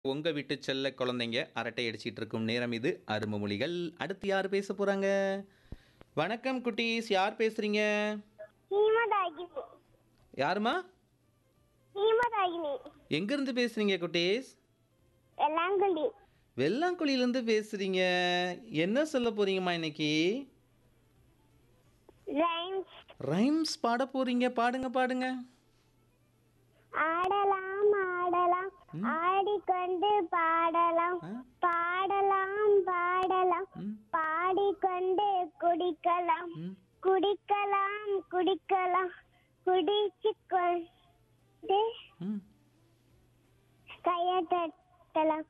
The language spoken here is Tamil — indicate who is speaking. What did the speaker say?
Speaker 1: உங்க வீட்டு செல்ல குழந்தைங்க அரட்டை அடிச்சிட்டு இருக்கும் நேரம் இது அரும்பு மொழிகள் அடுத்து யார் பேச போறாங்க வணக்கம் குட்டீஸ் யார் பேசுறீங்க
Speaker 2: ஹீமதாகினி
Speaker 1: யாருமா
Speaker 2: ஹீமதாகினி
Speaker 1: எங்க இருந்து பேசுறீங்க குட்டீஸ்
Speaker 2: வெள்ளாங்குழி
Speaker 1: வெள்ளாங்குழியிலேருந்து பேசுறீங்க என்ன சொல்ல போறீங்கம்மா இன்னைக்கு
Speaker 2: ரைம்ஸ்
Speaker 1: ரைம்ஸ் பாட போறீங்க பாடுங்க பாடுங்க
Speaker 2: ஆடலாம் ஆடலாம் ஆடிக்கொண்டு பாடலாம்
Speaker 1: ஆ?
Speaker 2: பாடலாம் பாடலாம்
Speaker 1: ம்,
Speaker 2: பாடிக்கொண்டு குடிக்கலாம்
Speaker 1: ம்.
Speaker 2: குடிக்கலாம் குடிக்கலாம் குடிச்சு கொண்டு
Speaker 1: ம்.
Speaker 2: கையை தட்டலாம்